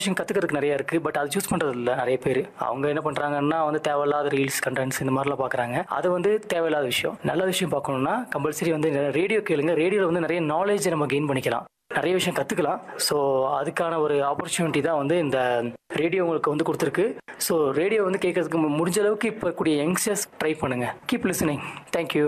விஷயம் கத்துக்கிறதுக்கு நிறைய இருக்கு பட் அது சூஸ் பண்றது இல்ல நிறைய பேர் அவங்க என்ன பண்றாங்கன்னா வந்து தேவையில்லாத ரீல்ஸ் கண்டென்ட்ஸ் இந்த மாதிரிலாம் பாக்குறாங்க அது வந்து தேவையில்லாத விஷயம் நல்ல விஷயம் பார்க்கணும்னா கம்பல்சரி வந்து ரேடியோ கேளுங்க ரேடியோல வந்து நிறைய நாலேஜ் நம்ம கெயின் பண்ணிக்கலாம் நிறைய விஷயம் கத்துக்கலாம் ஸோ அதுக்கான ஒரு ஆப்பர்ச்சுனிட்டி தான் வந்து இந்த ரேடியோ உங்களுக்கு வந்து கொடுத்துருக்கு ஸோ ரேடியோ வந்து கேட்கறதுக்கு மு- முடிஞ்ச அளவுக்கு இப்போ கூடிய யங்ஸ்டர்ஸ் ட்ரை பண்ணுங்க கீப் லிசனிங் தேங்க்யூ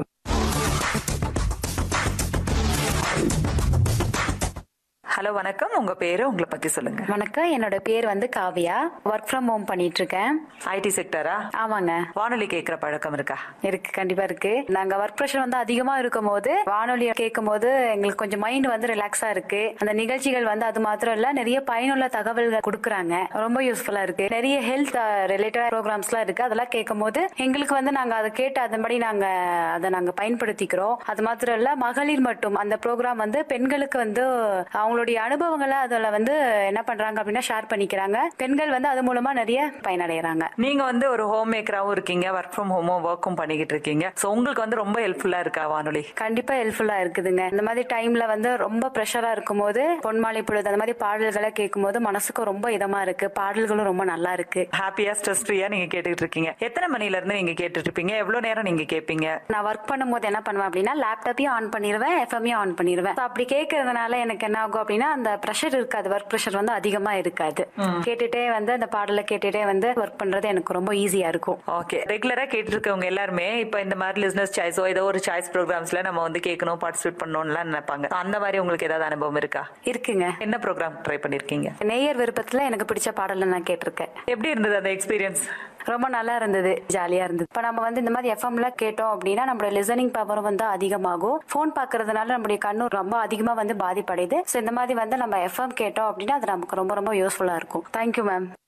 ஹலோ வணக்கம் உங்க பேரு உங்களை பத்தி சொல்லுங்க வணக்கம் என்னோட பேர் வந்து காவியா ஒர்க் ஃப்ரம் ஹோம் பண்ணிட்டு இருக்கேன் ஐடி செக்டரா ஆமாங்க வானொலி கேட்கிற பழக்கம் இருக்கா இருக்கு கண்டிப்பா இருக்கு நாங்க ஒர்க் ப்ரெஷர் வந்து அதிகமா இருக்கும் போது வானொலி கேட்கும் போது எங்களுக்கு கொஞ்சம் மைண்ட் வந்து ரிலாக்ஸா இருக்கு அந்த நிகழ்ச்சிகள் வந்து அது மாத்திரம் இல்ல நிறைய பயனுள்ள தகவல்கள் கொடுக்குறாங்க ரொம்ப யூஸ்ஃபுல்லா இருக்கு நிறைய ஹெல்த் ரிலேட்டட் ப்ரோக்ராம்ஸ்லாம் இருக்கு அதெல்லாம் கேட்கும் போது எங்களுக்கு வந்து நாங்க அதை கேட்டு அதன்படி நாங்க அதை நாங்க பயன்படுத்திக்கிறோம் அது மாத்திரம் இல்ல மகளிர் மட்டும் அந்த ப்ரோக்ராம் வந்து பெண்களுக்கு வந்து அவங்களுடைய அனுபவங்களை அதுல வந்து என்ன பண்றாங்க அப்படின்னா ஷேர் பண்ணிக்கிறாங்க பெண்கள் வந்து அது மூலமா நிறைய பயனடைகிறாங்க நீங்க வந்து ஒரு ஹோம் மேக்கராவும் இருக்கீங்க ஒர்க் ஃப்ரம் ஹோமும் ஒர்க்கும் பண்ணிக்கிட்டு இருக்கீங்க சோ உங்களுக்கு வந்து ரொம்ப ஹெல்ப்ஃபுல்லா இருக்கா வானொலி கண்டிப்பா ஹெல்ப்ஃபுல்லா இருக்குதுங்க இந்த மாதிரி டைம்ல வந்து ரொம்ப ப்ரெஷரா இருக்கும்போது பொன்மாலை பொழுது அந்த மாதிரி பாடல்களை கேட்கும்போது மனசுக்கும் ரொம்ப இதமா இருக்கு பாடல்களும் ரொம்ப நல்லா இருக்கு ஹாப்பியா ஸ்ட்ரெஸ் ஃப்ரீயா நீங்க கேட்டுட்டு இருக்கீங்க எத்தனை மணில இருந்து நீங்க கேட்டுட்டு இருப்பீங்க எவ்வளவு நேரம் நீங்க கேட்பீங்க நான் ஒர்க் பண்ணும்போது என்ன பண்ணுவேன் அப்படின்னா லேப்டாப்பையும் ஆன் பண்ணிடுவேன் எஃப்எம்மையும் ஆன் பண்ணிடுவேன் So, அப்படி கேட்கறதுனால எனக்கு என்ன ஆகும் அப்படின்னா அந்த ப்ரெஷர் இருக்காது ஒர்க் ப்ரெஷர் வந்து அதிகமா இருக்காது கேட்டுட்டே வந்து அந்த பாடலை கேட்டுட்டே வந்து ஒர்க் பண்றது எனக்கு ரொம்ப ஈஸியா இருக்கும் ஓகே ரெகுலரா கேட்டு இருக்கவங்க எல்லாருமே இப்ப இந்த மாதிரி லிஸ்னஸ் சாய்ஸோ ஏதோ ஒரு சாய்ஸ் ப்ரோக்ராம்ஸ்ல நம்ம வந்து கேட்கணும் பார்ட்டிசிபேட் பண்ணணும்லாம் நினைப்பாங்க So, அந்த மாதிரி உங்களுக்கு ஏதாவது அனுபவம் இருக்கா இருக்குங்க என்ன ப்ரோக்ராம் ட்ரை பண்ணிருக்கீங்க நேயர் விருப்பத்துல எனக்கு பிடிச்ச பாடலை நான் கேட்டிருக்கேன் எப்படி இருந்தது அந்த எக்ஸ்பீரியன்ஸ் ரொம்ப நல்லா இருந்தது ஜாலியா இருந்தது இப்ப நம்ம வந்து இந்த மாதிரி எஃப்எம்ல கேட்டோம் அப்படின்னா நம்மளோட லிசனிங் பவரும் வந்து அதிகமாகும் ஃபோன் பாக்குறதுனால நம்மளுடைய கண்ணு ரொம்ப அதிகமா வந்து பாதிப்படையுது ஸோ இந்த மாதிரி வந்து நம்ம எஃப்எம் கேட்டோம் அப்படின்னா அது நமக்கு ரொம்ப ரொம்ப யூஸ்ஃபுல்லா இருக்கும் தேங்க்யூ மேம்